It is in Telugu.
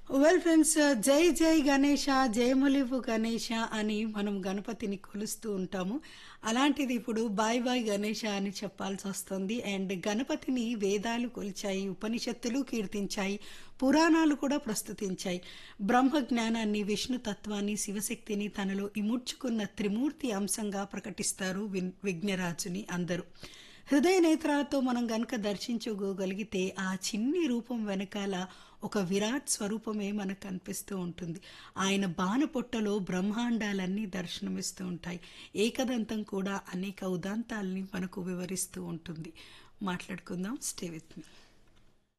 వెల్ ఫ్రెండ్స్ జై జై గణేష జయములివు గణేష అని మనం గణపతిని కొలుస్తూ ఉంటాము అలాంటిది ఇప్పుడు బాయ్ బాయ్ గణేష అని చెప్పాల్సి వస్తుంది అండ్ గణపతిని వేదాలు కొలిచాయి ఉపనిషత్తులు కీర్తించాయి పురాణాలు కూడా ప్రస్తుతించాయి బ్రహ్మ జ్ఞానాన్ని విష్ణు తత్వాన్ని శివశక్తిని తనలో ఇముడ్చుకున్న త్రిమూర్తి అంశంగా ప్రకటిస్తారు విన్- విఘ్నరాజుని అందరూ హృదయ నేత్రాలతో మనం గనక దర్శించుకోగలిగితే ఆ చిన్ని రూపం వెనకాల ఒక విరాట్ స్వరూపమే మనకు కనిపిస్తూ ఉంటుంది ఆయన బాణపొట్టలో బ్రహ్మాండాలన్నీ దర్శనమిస్తూ ఉంటాయి ఏకదంతం కూడా అనేక ఉదాంతాల్ని మనకు వివరిస్తూ ఉంటుంది మాట్లాడుకుందాం స్టే విత్ మీ